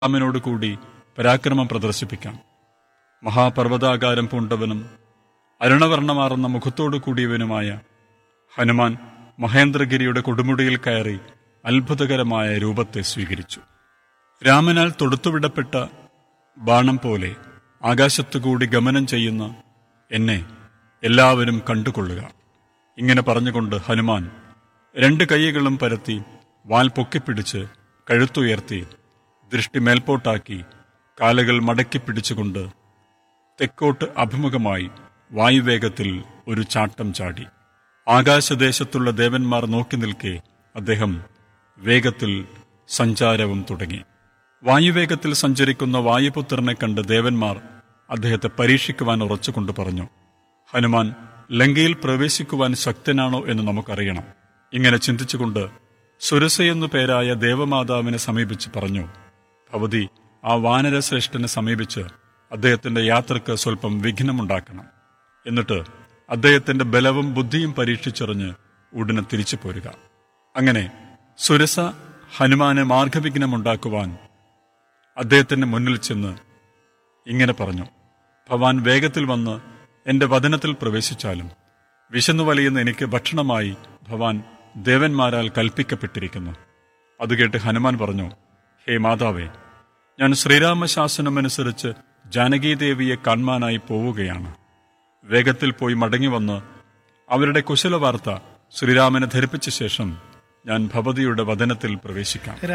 രാമനോട് കൂടി പരാക്രമം പ്രദർശിപ്പിക്കാം മഹാപർവ്വതാകാരം പൂണ്ടവനും അരുണവർണ്ണമാർന്ന മുഖത്തോടു കൂടിയവനുമായ ഹനുമാൻ മഹേന്ദ്രഗിരിയുടെ കൊടുമുടിയിൽ കയറി അത്ഭുതകരമായ രൂപത്തെ സ്വീകരിച്ചു രാമനാൽ തൊടുത്തുവിടപ്പെട്ട ബാണം പോലെ ആകാശത്തുകൂടി ഗമനം ചെയ്യുന്ന എന്നെ എല്ലാവരും കണ്ടുകൊള്ളുക ഇങ്ങനെ പറഞ്ഞുകൊണ്ട് ഹനുമാൻ രണ്ട് കൈകളും പരത്തി വാൽ പൊക്കിപ്പിടിച്ച് കഴുത്തുയർത്തി ദൃഷ്ടി മേൽപോട്ടാക്കി കാലുകൾ മടക്കി പിടിച്ചുകൊണ്ട് തെക്കോട്ട് അഭിമുഖമായി വായുവേഗത്തിൽ ഒരു ചാട്ടം ചാടി ആകാശദേശത്തുള്ള ദേവന്മാർ നോക്കി നിൽക്കെ അദ്ദേഹം വേഗത്തിൽ സഞ്ചാരവും തുടങ്ങി വായുവേഗത്തിൽ സഞ്ചരിക്കുന്ന വായുപുത്രനെ കണ്ട് ദേവന്മാർ അദ്ദേഹത്തെ പരീക്ഷിക്കുവാൻ ഉറച്ചുകൊണ്ട് പറഞ്ഞു ഹനുമാൻ ലങ്കയിൽ പ്രവേശിക്കുവാൻ ശക്തനാണോ എന്ന് നമുക്കറിയണം ഇങ്ങനെ ചിന്തിച്ചുകൊണ്ട് സുരസയെന്നു പേരായ ദേവമാതാവിനെ സമീപിച്ച് പറഞ്ഞു ഭവതി ആ വാനരശ്രേഷ്ഠനെ സമീപിച്ച് അദ്ദേഹത്തിന്റെ യാത്രക്ക് സ്വല്പം വിഘ്നമുണ്ടാക്കണം എന്നിട്ട് അദ്ദേഹത്തിന്റെ ബലവും ബുദ്ധിയും പരീക്ഷിച്ചറിഞ്ഞ് ഉടനെ തിരിച്ചു പോരുക അങ്ങനെ സുരസ ഹനുമാന് മാർഗവിഘ്നമുണ്ടാക്കുവാൻ അദ്ദേഹത്തിന്റെ മുന്നിൽ ചെന്ന് ഇങ്ങനെ പറഞ്ഞു ഭവാൻ വേഗത്തിൽ വന്ന് എന്റെ വചനത്തിൽ പ്രവേശിച്ചാലും വിശന്നു വലിയുന്ന എനിക്ക് ഭക്ഷണമായി ഭവാൻ ദേവന്മാരാൽ കൽപ്പിക്കപ്പെട്ടിരിക്കുന്നു അത് കേട്ട് ഹനുമാൻ പറഞ്ഞു ഹേ മാതാവേ ഞാൻ ശ്രീരാമശാസനമനുസരിച്ച് ജാനകീദേവിയെ കാണാനായി പോവുകയാണ് വേഗത്തിൽ പോയി മടങ്ങി വന്ന് അവരുടെ കുശലവാർത്ത ശ്രീരാമനെ ധരിപ്പിച്ച ശേഷം ഞാൻ ഭവതിയുടെ വചനത്തിൽ പ്രവേശിക്കാം